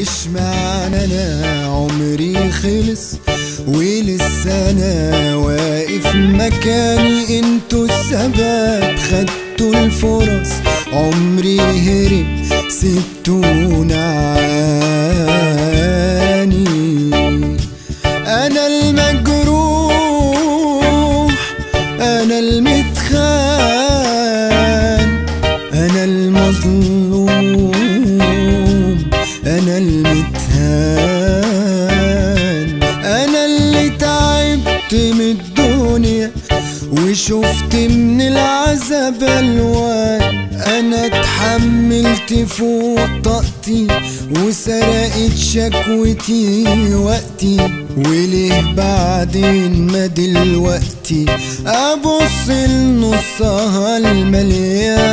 اشمعنى انا عمري خلص ولسه انا واقف مكاني انتوا الثبات خدتوا الفرص عمري هرب سبتونا عاني انا المجروح انا المتخان انا المظلوم انا المتهان انا اللي تعبت من الدنيا وشفت من العذاب الوان انا اتحملت فوق طاقتي وسرقت شكوتي وقتي وليه بعدين ما دلوقتي ابص لنصها المليان